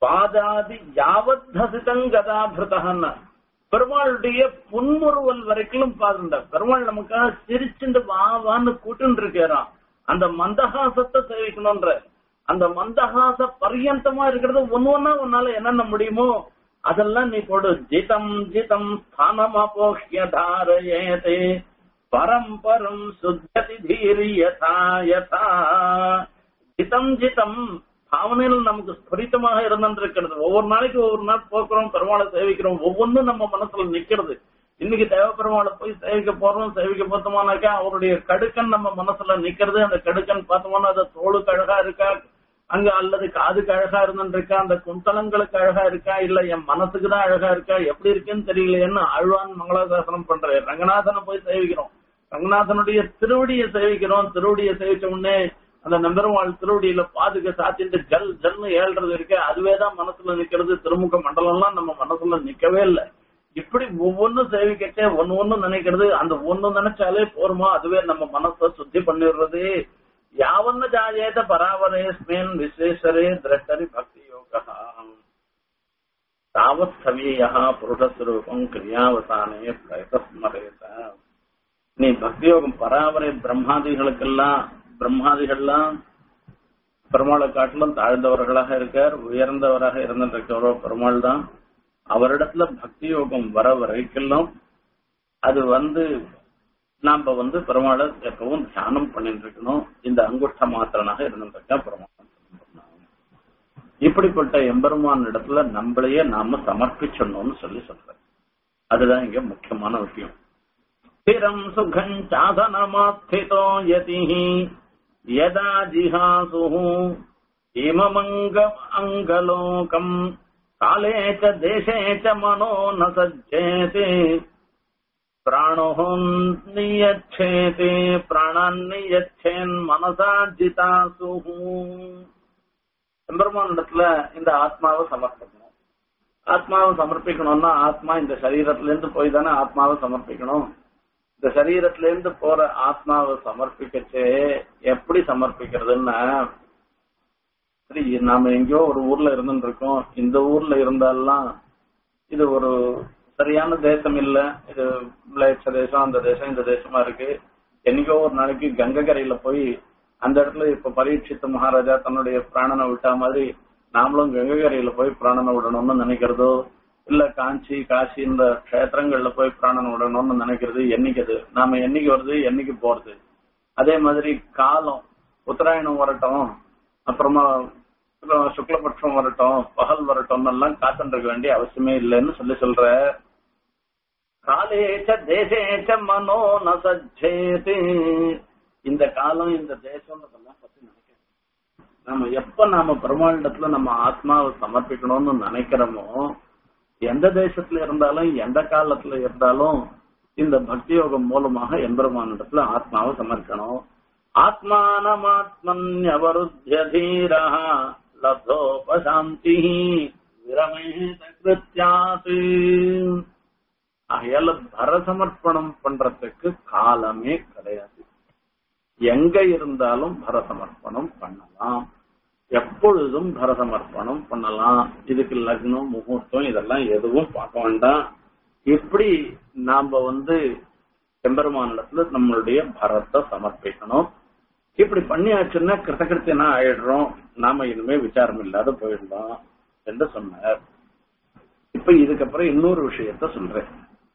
பாதாதி யாவத் ஹசிதம் கதாபிருதகன்னு பெருமாளுடைய புன்முறுவல் வரைக்கும் பாருங்க பெருமாள் நமக்காக சிரிச்சுண்டு வா வான்னு கூட்டுன்னு இருக்கிறான் அந்த மந்தஹாசத்தை சேவிக்கணும்ன்ற அந்த மந்தஹாச பர்யந்தமா இருக்கிறது ஒன்னு ஒன்னா உன்னால என்னென்ன முடியுமோ அதெல்லாம் நீ போடு ஜிதம் ஜிதம் ஸ்தானம் அபோஷ்ய தாரயேதே பரம் பரம் சுத்ததி தீரி யதா யதா ஜிதம் ஜிதம் பாவனையில் நமக்கு ஸ்பரித்தமாக இருந்திருக்கிறது ஒவ்வொரு நாளைக்கு ஒவ்வொரு நாள் போக்குறோம் பெருமாளை சேவிக்கிறோம் ஒவ்வொன்றும் நம்ம மனசுல நிக்கிறது இன்னைக்கு தேவ பெருமாளை போய் சேவிக்க போறோம் சேவிக்க பார்த்தோம்னாக்கா அவருடைய கடுக்கன் நம்ம மனசுல நிக்கிறது அந்த கடுக்கன் பார்த்தோம்னா அது தோளுக்கு அழகா இருக்கா அங்க அல்லது காதுக்கு அழகா இருந்துருக்கா அந்த குந்தலங்களுக்கு அழகா இருக்கா இல்ல என் மனசுக்கு தான் அழகா இருக்கா எப்படி இருக்குன்னு தெரியலையேன்னு அழ்வான் மங்களாசாசனம் பண்ற ரங்கநாதனை போய் சேவிக்கிறோம் ரங்கநாதனுடைய திருவடியை சேவிக்கிறோம் திருவடியை சேவிச்ச உடனே அந்த நம்பெருமாள் திருவடியில பாதுக சாத்திட்டு ஜல் ஜல்னு ஏழ்றது இருக்கு அதுவேதான் மனசுல நிக்கிறது திருமுக மண்டலம்லாம் நம்ம மனசுல நிக்கவே இல்லை இப்படி ஒவ்வொன்னும் சேவிக்கச்சே ஒன்னு ஒண்ணு நினைக்கிறது அந்த ஒண்ணு நினைச்சாலே போருமா அதுவே நம்ம மனசை சுத்தி பண்ணிடுறது யாவன்ன ஜாயேத பராவரேஸ்மின் விசேஷரே திரஷ்டரி பக்தி யோகா தாவத் சமீயா புருஷஸ்வரூபம் கிரியாவசானே பிரயதஸ்மரேத நீ பக்தி யோகம் பராவரை பிரம்மாதிகளுக்கெல்லாம் பிரம்மாதிகள்லாம் பெருமாளை காட்டிலும் தாழ்ந்தவர்களாக இருக்கார் உயர்ந்தவராக இருந்திருக்கிறவரோ பெருமாள் தான் அவரிடத்துல பக்தி யோகம் வர வரைக்கும் அது வந்து நாம வந்து பெருமாளை எப்பவும் தியானம் பண்ணிட்டு இருக்கணும் இந்த அங்குஷ்ட மாத்திரனாக இருந்திருக்கா பெருமாள் இப்படிப்பட்ட எம்பெருமான் இடத்துல நம்மளையே நாம சமர்ப்பிச்சிடணும்னு சொல்லி சொல்ற அதுதான் இங்க முக்கியமான விஷயம் ஸ்திரம் சுகம் சாதனமாஸ்திதோ யதிஹி யதா ஜிஹாசு இமமங்க அங்கலோகம் காலே ச தேசே ச மனோ ந சஜ்ஜேதே பிராணோ நியச்சேதே பிராணான் நியச்சேன் மனசா ஜிதாசு எம்பெருமானிடத்துல இந்த ஆத்மாவை சமர்ப்பிக்கணும் ஆத்மாவை சமர்ப்பிக்கணும்னா ஆத்மா இந்த சரீரத்துல இருந்து போய் தானே ஆத்மாவை சமர்ப்பிக்கணும் இந்த சரீரத்துல இருந்து போற ஆத்மாவை சமர்ப்பிக்கச்சே எப்படி சமர்ப்பிக்கிறதுன்னா சரி நாம எங்கேயோ ஒரு ஊர்ல இருந்துட்டு இருக்கோம் இந்த ஊர்ல இருந்தாலாம் இது ஒரு சரியான தேசம் இல்ல இது மிளேச்ச தேசம் அந்த தேசம் இந்த தேசமா இருக்கு என்னைக்கோ ஒரு நாளைக்கு கங்கை கரையில போய் அந்த இடத்துல இப்ப பரீட்சித்த மகாராஜா தன்னுடைய பிராணனை விட்டா மாதிரி நாமளும் கங்கை கரையில போய் பிராணனை விடணும்னு நினைக்கிறதோ இல்ல காஞ்சி காசி இந்த கஷேத்திரங்கள்ல போய் பிராணனை விடணும்னு நினைக்கிறது என்னைக்கு அது நாம என்னைக்கு வருது என்னைக்கு போறது அதே மாதிரி காலம் உத்தராயணம் வரட்டும் அப்புறமா சுக்லபட்சம் வரட்டும் பகல் வரட்டும் எல்லாம் காத்துட்டு இருக்க வேண்டிய அவசியமே இல்லைன்னு சொல்லி சொல்ற காலேச்ச தேசேச்ச மனோ நசஜேது இந்த காலம் இந்த தேசம்ன்றதெல்லாம் பத்தி நினைக்கிறேன் நாம எப்ப நாம பெருமாளிடத்துல நம்ம ஆத்மாவை சமர்ப்பிக்கணும்னு நினைக்கிறோமோ எந்த தேசத்துல இருந்தாலும் எந்த காலத்துல இருந்தாலும் இந்த பக்தி யோகம் மூலமாக எம்பெருமானிடத்துல ஆத்மாவை சமர்க்கணும் ஆத்மானமாத்மன் அவருத்திய தீரா லப்தோபசாந்தி விரமேத கிருத்தியாத்து ஆகையால பரசமர்ப்பணம் பண்றதுக்கு காலமே கிடையாது எங்க இருந்தாலும் பரசமர்ப்பணம் பண்ணலாம் எப்பொழுதும் பரசமர்ப்பணம் பண்ணலாம் இதுக்கு லக்னம் முகூர்த்தம் இதெல்லாம் எதுவும் பார்க்க வேண்டாம் இப்படி நாம வந்து எம்பெருமானிடத்துல நம்மளுடைய பரத்தை சமர்ப்பிக்கணும் இப்படி பண்ணியாச்சுன்னா கிருத்தகிருத்தியனா ஆயிடுறோம் நாம இனிமே விசாரம் இல்லாத போயிடலாம் என்று சொன்னார் இப்ப இதுக்கப்புறம் இன்னொரு விஷயத்த சொல்றேன்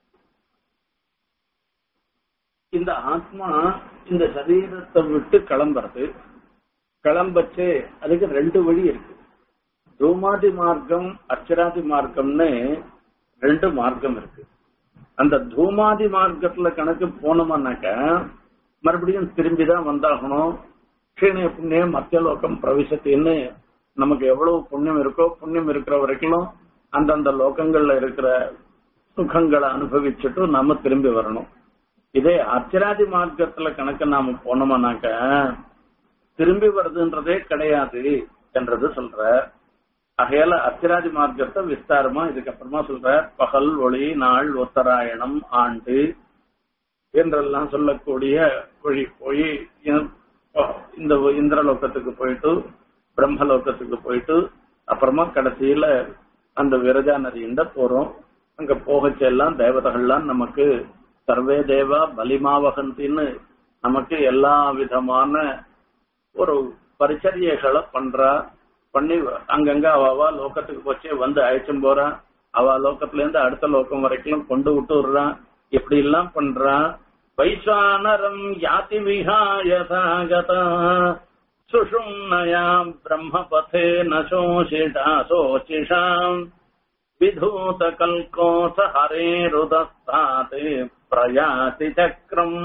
இந்த ஆத்மா இந்த சரீரத்தை விட்டு கிளம்புறது கிளம்பச்சு அதுக்கு ரெண்டு வழி இருக்கு தூமாதி மார்க்கம் அர்ச்சராதி மார்க்கம்னு ரெண்டு மார்க்கம் இருக்கு அந்த தூமாதி மார்க்கத்துல கணக்கு போனோம்னாக்க மறுபடியும் திரும்பிதான் வந்தாகணும் கீழே புண்ணியம் மத்தியலோகம் பிரவிசத்தின்னு நமக்கு எவ்வளவு புண்ணியம் இருக்கோ புண்ணியம் இருக்கிற வரைக்கும் அந்தந்த லோகங்கள்ல இருக்கிற சுகங்களை அனுபவிச்சுட்டு நாம திரும்பி வரணும் இதே அர்ச்சராதி மார்க்கத்துல கணக்கு நாம போனோம்னாக்க திரும்பி வருதுன்றதே கிடையாது என்றது சொல்ற ஆகையால அர்ச்சராதி மார்க்கத்தை விஸ்தாரமா இதுக்கப்புறமா சொல்ற பகல் ஒளி நாள் உத்தராயணம் ஆண்டு என்றெல்லாம் சொல்லக்கூடிய வழி போய் இந்த இந்திரலோகத்துக்கு போயிட்டு பிரம்மலோகத்துக்கு போயிட்டு அப்புறமா கடைசியில அந்த விரஜா நதியிண்ட போறோம் அங்க போகச்ச எல்லாம் தேவதைகள்லாம் நமக்கு சர்வே தேவா பலிமாவகந்தின்னு நமக்கு எல்லா விதமான ஒரு பரிச்சரியைகளை பண்றா பண்ணி அங்கங்க அவ லோகத்துக்கு போச்சு வந்து அழைச்சும் போறா அவ லோகத்துல இருந்து அடுத்த லோகம் வரைக்கும் கொண்டு விட்டு விடுறான் இப்படி எல்லாம் பண்றா வைசானரம் யாதி விஹாய சாகதா சுஷும்னயாம் பிரம்மபதே நசோஷிஷா சோச்சிஷாம் விதூத கல்கோச ஹரேருதஸ்தாத் பிரயாதி சக்கரம்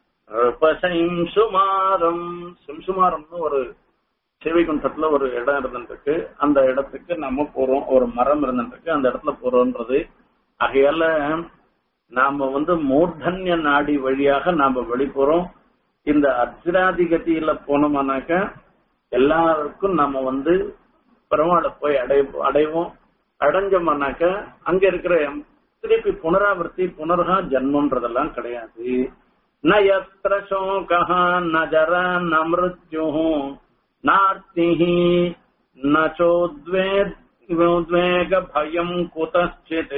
சுமாரம் சிம்சுமாரம்னு ஒரு சிவிகுண்டத்துல ஒரு இடம் இருந்துருக்கு அந்த இடத்துக்கு நம்ம போறோம் ஒரு மரம் இருந்துருக்கு அந்த இடத்துல போறோம்ன்றது ஆகையால நாம வந்து மூர்தன்ய நாடி வழியாக நாம வெளிப்போறோம் இந்த அர்ஜுனாதிகதியில போனோம்னாக்க எல்லாருக்கும் நம்ம வந்து பெருமாளை போய் அடை அடைவோம் அடைஞ்சோம்னாக்க அங்க இருக்கிற திருப்பி புனராவர்த்தி புனர்கா ஜன்மன்றதெல்லாம் கிடையாது ந யத்ர சோகः ந ஜர ந மிருத்யுः நார்த்திः ந சோத்வேக பயம் குதச்சித்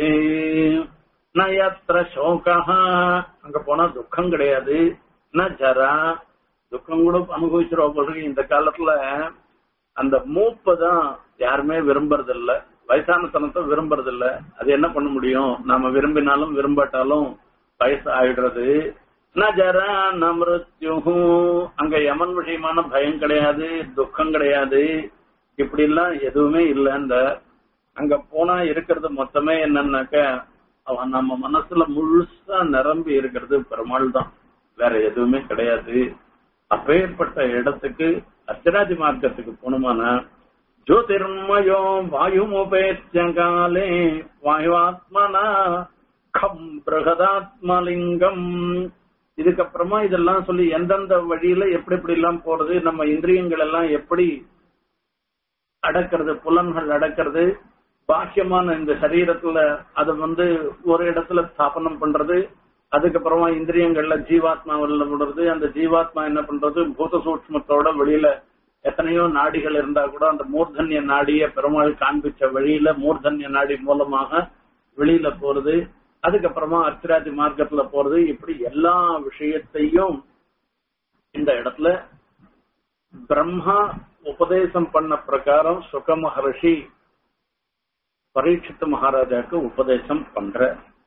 ந யத்ர சோகः அங்க போனா துக்கம் கிடையாது ந ஜரா துக்கம் கூட அனுபவிச்சிருவோம் போல இருக்கு. இந்த காலத்துல அந்த மூப்பை தான் யாருமே விரும்புறது இல்ல வயசானத்தனத்தை விரும்புறது இல்ல அது என்ன பண்ண முடியும் நாம விரும்பினாலும் விரும்பாட்டாலும் வயசு ஆயிடுறது ந ஜரா ந மிருத்யுஹு அங்க யமன் விஷயமான பயம் கிடையாது துக்கம் கிடையாது இப்படி எல்லாம் எதுவுமே இல்ல இந்த அங்க போனா இருக்கிறது மொத்தமே என்னன்னாக்க அவன் நம்ம மனசுல முழுசா நிரம்பி இருக்கிறது பெருமாள் தான் வேற எதுவுமே கிடையாது அப்பேற்பட்ட இடத்துக்கு அர்ச்சராதி மார்க்கத்துக்கு போனோமானா ஜோதிர்மயோ வாயுமுபேத்தியகாலே வாயுவாத்மனா கம் பிரகதாத்மலிங்கம் இதுக்கப்புறமா இதெல்லாம் சொல்லி எந்தெந்த வழியில எப்படி எப்படி எல்லாம் போறது நம்ம இந்திரியங்கள் எல்லாம் எப்படி அடக்கிறது புலன்கள் அடக்கிறது பாக்கியமான இந்த சரீரத்துல அது வந்து ஒரு இடத்துல ஸ்தாபனம் பண்றது அதுக்கப்புறமா இந்திரியங்கள்ல ஜீவாத்மாவில் விடுறது அந்த ஜீவாத்மா என்ன பண்றது பூத சூட்சமத்தோட வெளியில எத்தனையோ நாடிகள் இருந்தா கூட அந்த மூர்தன்ய நாடிய பெருமாள் காண்பிச்ச வழியில மூர்தன்ய நாடி மூலமாக வெளியில போறது அதுக்கப்புறமா அர்ச்சராஜி மார்க்கத்துல போறது இப்படி எல்லா விஷயத்தையும் இந்த இடத்துல பிரம்மா உபதேசம் பண்ண பிரகாரம் சுக மகர்ஷி பரீட்சித்து மகாராஜாக்கு உபதேசம் பண்ற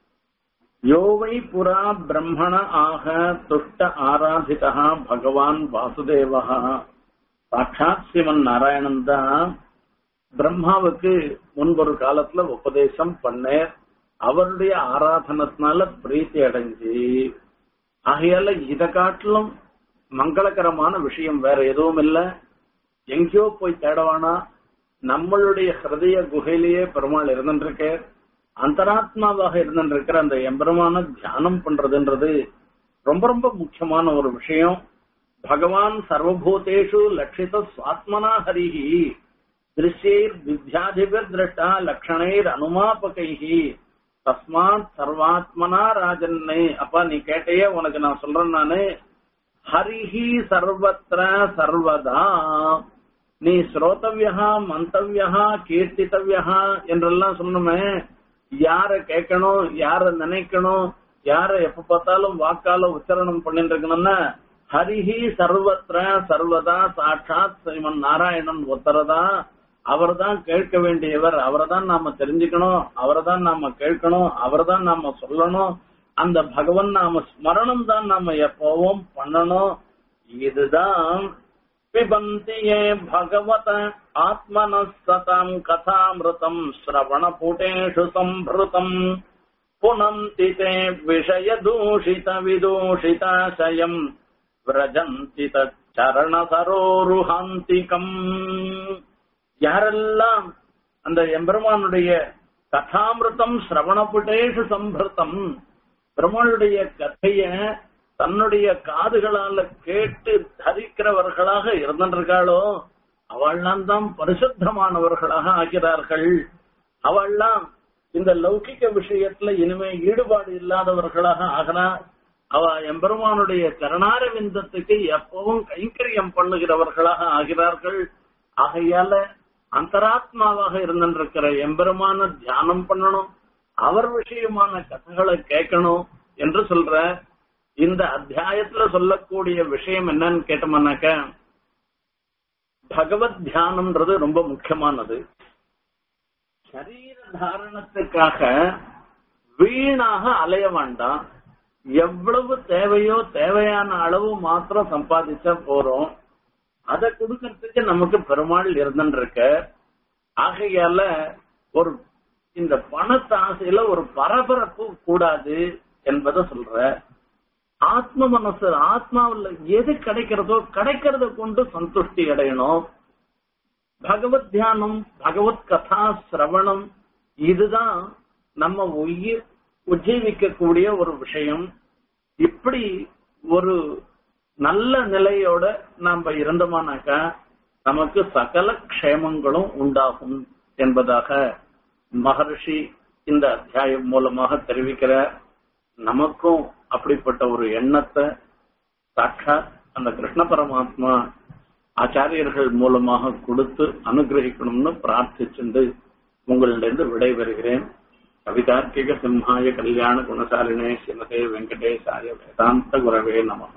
யோவை புரா பிரம்மண ஆக துஷ்ட ஆராதிதா பகவான் வாசுதேவா சாட்சாத் சிவன் நாராயணன் தான் பிரம்மாவுக்கு முன்பொரு காலத்துல உபதேசம் பண்ண அவருடைய ஆராதனத்தினால பிரீத்தி அடைஞ்சு ஆகையால இத காட்டிலும் மங்களகரமான விஷயம் வேற எதுவும் இல்ல எங்கேயோ போய் தேடவானா நம்மளுடைய ஹிருதய குகையிலேயே பெருமாள் இருந்துருக்க அந்தராத்மாவாக இருந்துருக்கிற அந்த எம்பெருமான தியானம் பண்றதுன்றது ரொம்ப ரொம்ப முக்கியமான ஒரு விஷயம் பகவான் சர்வபூதேஷு லட்சித சுவாத்மனா ஹரிஹி திருஷ்யைர் வித்யாதிபர் திருஷ்டா லட்சணைர் அனுமாபகைஹி தஸ்மாத் சர்வாத்மனா ராஜன்னே அப்பா நீ கேட்டையே உனக்கு நான் சொல்றேன் நானு ஹரிஹி சர்வத்திர சர்வதா நீ ஸ்ரோதவியா மந்தவியா கீர்த்தித்தவியா என்றெல்லாம் சொன்னோமே யார கேட்கணும் யார நினைக்கணும் யார எப்ப பார்த்தாலும் வாக்கால உச்சரணம் பண்ணிட்டு இருக்கணும்னா ஹரிஹி சர்வத்திர சர்வதா சாட்சாத் ஸ்ரீமன் நாராயணன் ஒத்தரதா அவர்தான் கேட்க வேண்டியவர் அவரை தான் நாம தெரிஞ்சுக்கணும் அவரை தான் நாம கேட்கணும் அவரை தான் நாம சொல்லணும் அந்த பகவன் நாம ஸ்மரணம் தான் நாம எப்பவும் பண்ணணும் இதுதான் பிபந்தியே பகவத ஆத்மன சதாம் கதாமிருதம் ஸ்ரவணபுடேஷு சம்பிருதம் புனந்தி தே விஷய தூஷித விதூஷிதாசயம் விரஜந்தி சரண சரோருஹாந்திகம் யாரெல்லாம் அந்த எம்பெருமானுடைய கதாமிருத்தம் சிரவணபுடேஷு சம்பிருத்தம் பெருமாளுடைய கதைய தன்னுடைய காதுகளால கேட்டு தரிக்கிறவர்களாக இருந்திருக்காளோ அவள்லாம் தான் பரிசுத்தமானவர்களாக ஆகிறார்கள் அவள்லாம் இந்த லௌகிக விஷயத்துல இனிமே ஈடுபாடு இல்லாதவர்களாக ஆகிறா அவ எம்பெருமானுடைய கருணாரவிந்தத்துக்கு எப்பவும் கைங்கரியம் பண்ணுகிறவர்களாக ஆகிறார்கள் ஆகையால அந்தராத்மாவாக இருந்திருக்கிற எம்பெருமான தியானம் பண்ணணும் அவர் விஷயமான கதைகளை கேட்கணும் என்று சொல்ற இந்த அத்தியாயத்துல சொல்லக்கூடிய விஷயம் என்னன்னு கேட்டோம்னாக்க பகவத் தியானம்ன்றது ரொம்ப முக்கியமானது சரீர தாரணத்துக்காக வீணாக அலைய வேண்டாம் எவ்வளவு தேவையோ தேவையான அளவு மாத்திரம் சம்பாதிச்சா போறோம் அதை கொடுக்கறதுக்கு நமக்கு பெருமாள் இருந்துருக்க ஆகையால ஒரு இந்த பணத்தாசையில ஒரு பரபரப்பு கூடாது என்பதை சொல்ற ஆத்ம மனசு ஆத்மாவில் எது கிடைக்கிறதோ கிடைக்கிறத கொண்டு சந்துஷ்டி அடையணும் பகவத் தியானம் பகவத் கதா சிரவணம் இதுதான் நம்ம உயிர் உஜீவிக்கக்கூடிய ஒரு விஷயம் இப்படி ஒரு நல்ல நிலையோட நாம இருந்தோமானாக்கா நமக்கு சகல க்ஷேமங்களும் உண்டாகும் என்பதாக மகர்ஷி இந்த அத்தியாயம் மூலமாக தெரிவிக்கிற நமக்கும் அப்படிப்பட்ட ஒரு எண்ணத்தை சாட்சாத் அந்த கிருஷ்ண பரமாத்மா ஆச்சாரியர்கள் மூலமாக கொடுத்து அனுகிரகிக்கணும்னு பிரார்த்திச்சுண்டு உங்களிடம் விடைபெறுகிறேன் கவிதார்க்கிக சிம்ஹாய கல்யாண குணசாலினே ஸ்ரீமதே வெங்கடேசாய வேதாந்த குரவே நமக